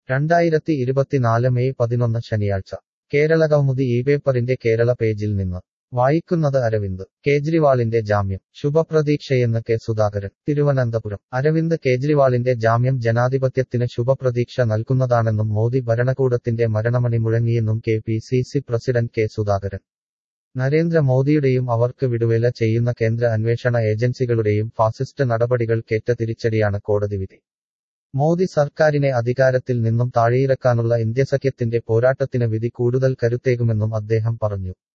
രണ്ടായിരത്തി ഇരുപത്തിനാല് മെയ് പതിനൊന്ന് ശനിയാഴ്ച കേരള കൗമുദി ഈ പേപ്പറിന്റെ കേരള പേജിൽ നിന്ന് വായിക്കുന്നത് അരവിന്ദ് കേജ്രിവാളിന്റെ ജാമ്യം ശുഭപ്രതീക്ഷയെന്ന് കെ സുധാകരൻ തിരുവനന്തപുരം അരവിന്ദ് കേജ്രിവാളിന്റെ ജാമ്യം ജനാധിപത്യത്തിന് ശുഭപ്രതീക്ഷ നൽകുന്നതാണെന്നും മോദി ഭരണകൂടത്തിന്റെ മരണമണി മുഴങ്ങിയെന്നും K P C C president K Sudhakaran നരേന്ദ്രമോദിയുടെയും അവർക്ക് വിടുവേല ചെയ്യുന്ന കേന്ദ്ര അന്വേഷണ ഏജൻസികളുടെയും ഫാസിസ്റ്റ് നടപടികൾക്കേറ്റ തിരിച്ചടിയാണ് കോടതി വിധി മോദി സർക്കാരിനെ അധികാരത്തിൽ നിന്നും താഴെയിറക്കാനുള്ള ഇന്ത്യ സഖ്യത്തിന്റെ പോരാട്ടത്തിന് വിധി കൂടുതൽ കരുത്തേകുമെന്നും അദ്ദേഹം പറഞ്ഞു